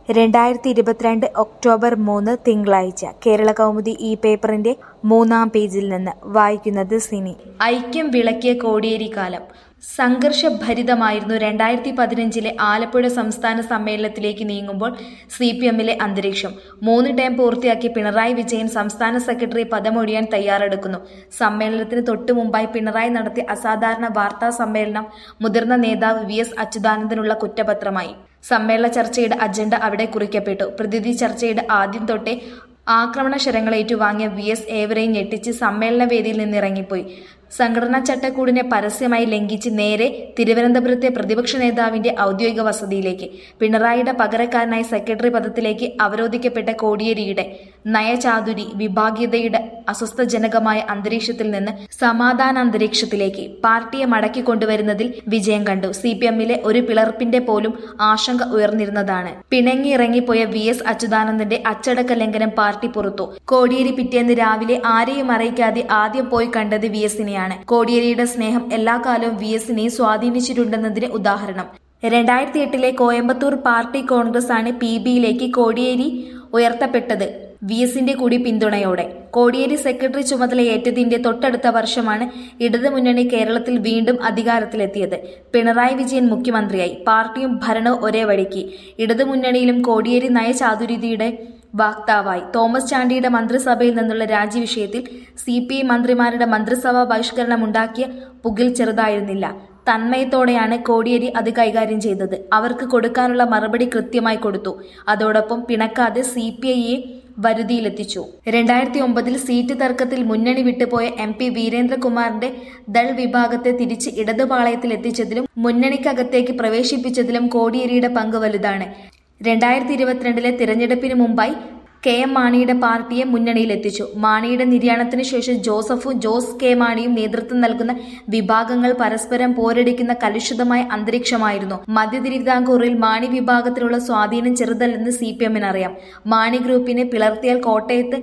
രണ്ടായിരത്തി ഇരുപത്തിരണ്ട് ഒക്ടോബർ മൂന്ന് തിങ്കളാഴ്ച കേരള കൗമുദി ഈ പേപ്പറിന്റെ മൂന്നാം പേജിൽ നിന്ന് വായിക്കുന്നത് സിനി ഐക്യം വിളക്കിയ കോടിയേരി കാലം സംഘർഷഭരിതമായിരുന്നു രണ്ടായിരത്തി പതിനഞ്ചിലെ ആലപ്പുഴ സംസ്ഥാന സമ്മേളനത്തിലേക്ക് നീങ്ങുമ്പോൾ സി പി എമ്മിലെ അന്തരീക്ഷം മൂന്ന് ടേം പൂർത്തിയാക്കി പിണറായി വിജയൻ സംസ്ഥാന സെക്രട്ടറി പദമൊഴിയാൻ തയ്യാറെടുക്കുന്നു സമ്മേളനത്തിന് തൊട്ടു മുമ്പായി പിണറായി നടത്തിയ അസാധാരണ വാർത്താ സമ്മേളനം മുതിർന്ന നേതാവ് വി എസ് അച്യുതാനന്ദനുള്ള കുറ്റപത്രമായി സമ്മേളന ചർച്ചയുടെ അജണ്ട അവിടെ കുറിക്കപ്പെട്ടു പ്രതിനിധി ചർച്ചയുടെ ആദ്യം തൊട്ടേ ആക്രമണ ശരങ്ങളേറ്റുവാങ്ങിയ വി എസ് ഏവരെയും ഞെട്ടിച്ച് സമ്മേളന വേദിയിൽ നിന്നിറങ്ങിപ്പോയി സംഘടനാ ചട്ടക്കൂടിനെ പരസ്യമായി ലംഘിച്ച് നേരെ തിരുവനന്തപുരത്തെ പ്രതിപക്ഷ നേതാവിന്റെ ഔദ്യോഗിക വസതിയിലേക്ക് പിണറായിയുടെ പകരക്കാരനായി സെക്രട്ടറി പദത്തിലേക്ക് അവരോധിക്കപ്പെട്ട കോടിയേരിയുടെ നയചാതുരി വിഭാഗീയതയുടെ അസ്വസ്ഥജനകമായ അന്തരീക്ഷത്തിൽ നിന്ന് സമാധാന അന്തരീക്ഷത്തിലേക്ക് പാർട്ടിയെ മടക്കി കൊണ്ടുവരുന്നതിൽ വിജയം കണ്ടു സി പി എമ്മിലെ ഒരു പിളർപ്പിന്റെ പോലും ആശങ്ക ഉയർന്നിരുന്നതാണ് പിണങ്ങിയിറങ്ങിപ്പോയ വി എസ് അച്യുതാനന്ദന്റെ അച്ചടക്ക ലംഘനം പാർട്ടി പുറത്തു കോടിയേരി പിറ്റേന്ന് രാവിലെ ആരെയും അറിയിക്കാതെ ആദ്യം പോയി കണ്ടത് വി എസിനെയാണ് കോടിയേരിയുടെ സ്നേഹം എല്ലാ കാലവും വി എസിനെ സ്വാധീനിച്ചിട്ടുണ്ടെന്നതിന് ഉദാഹരണം രണ്ടായിരത്തി എട്ടിലെ കോയമ്പത്തൂർ പാർട്ടി കോൺഗ്രസ് ആണ് പി ബിയിലേക്ക് കോടിയേരി ഉയർത്തപ്പെട്ടത് വി എസിന്റെ കൂടി പിന്തുണയോടെ കോടിയേരി സെക്രട്ടറി ചുമതലയേറ്റതിന്റെ തൊട്ടടുത്ത വർഷമാണ് ഇടതുമുന്നണി കേരളത്തിൽ വീണ്ടും അധികാരത്തിലെത്തിയത് പിണറായി വിജയൻ മുഖ്യമന്ത്രിയായി പാർട്ടിയും ഭരണവും ഒരേ വഴിക്ക് ഇടതുമുന്നണിയിലും കോടിയേരി നയചാതുര്യതയുടെ വാക്താവായി തോമസ് ചാണ്ടിയുടെ മന്ത്രിസഭയിൽ നിന്നുള്ള രാജി വിഷയത്തിൽ സി പി ഐ മന്ത്രിമാരുടെ മന്ത്രിസഭാ ബഹിഷ്കരണമുണ്ടാക്കിയ പുകിൽ ചെറുതായിരുന്നില്ല തന്മയത്തോടെയാണ് കോടിയേരി അത് കൈകാര്യം ചെയ്തത് അവർക്ക് കൊടുക്കാനുള്ള മറുപടി കൃത്യമായി കൊടുത്തു അതോടൊപ്പം പിണക്കാതെ സി പി ഐയെ വരുതിയിലെത്തിച്ചു രണ്ടായിരത്തി ഒമ്പതിൽ സീറ്റ് തർക്കത്തിൽ മുന്നണി വിട്ടുപോയ എം പി വീരേന്ദ്രകുമാറിന്റെ ദൾ വിഭാഗത്തെ തിരിച്ച് ഇടതുപാളയത്തിൽ എത്തിച്ചതിലും മുന്നണിക്കകത്തേക്ക് പ്രവേശിപ്പിച്ചതിലും കോടിയേരിയുടെ പങ്ക് വലുതാണ് രണ്ടായിരത്തി ഇരുപത്തിരണ്ടിലെ തിരഞ്ഞെടുപ്പിന് മുമ്പായി കെ എം മാണിയുടെ പാർട്ടിയെ മുന്നണിയിലെത്തിച്ചു മാണിയുടെ നിര്യാണത്തിന് ശേഷം ജോസഫും ജോസ് കെ മാണിയും നേതൃത്വം നൽകുന്ന വിഭാഗങ്ങൾ പരസ്പരം പോരടിക്കുന്ന കലുഷിതമായ അന്തരീക്ഷമായിരുന്നു മധ്യ തിരുവിതാംകൂറിൽ മാണി വിഭാഗത്തിലുള്ള സ്വാധീനം ചെറുതല്ലെന്ന് സി പി എമ്മിനറിയാം മാണി ഗ്രൂപ്പിനെ പിളർത്തിയാൽ കോട്ടയത്ത്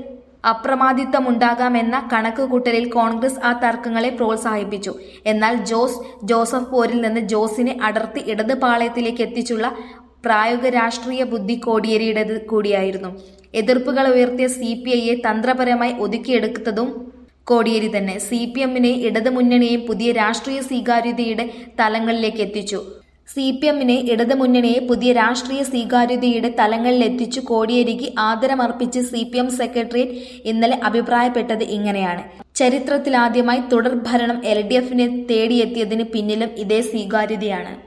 അപ്രമാദിത്വമുണ്ടാകാമെന്ന കണക്കുകൂട്ടലിൽ കോൺഗ്രസ് ആ തർക്കങ്ങളെ പ്രോത്സാഹിപ്പിച്ചു എന്നാൽ ജോസ് ജോസഫ് പോരിൽ നിന്ന് ജോസിനെ അടർത്തി ഇടത് പാളയത്തിലേക്ക് എത്തിച്ചുള്ള പ്രായോഗിക രാഷ്ട്രീയ ബുദ്ധി കോടിയേരിയുടേത് കൂടിയായിരുന്നു എതിർപ്പുകൾ ഉയർത്തിയ സി പി ഐയെ തന്ത്രപരമായി ഒതുക്കിയെടുത്തതും കോടിയേരി തന്നെ സി പി എമ്മിനെ ഇടതുമുന്നണിയെയും പുതിയ രാഷ്ട്രീയ സ്വീകാര്യതയുടെ തലങ്ങളിലേക്ക് എത്തിച്ചു സി പി എമ്മിനെ ഇടതുമുന്നണിയെ പുതിയ രാഷ്ട്രീയ സ്വീകാര്യതയുടെ തലങ്ങളിലെത്തിച്ചു കോടിയേരിക്ക് ആദരമർപ്പിച്ച് സി പി എം സെക്രട്ടേറിയറ്റ് ഇന്നലെ അഭിപ്രായപ്പെട്ടത് ഇങ്ങനെയാണ് ചരിത്രത്തിലാദ്യമായി തുടർ ഭരണം എൽ ഡി എഫിനെ തേടിയെത്തിയതിന് പിന്നിലും ഇതേ സ്വീകാര്യതയാണ്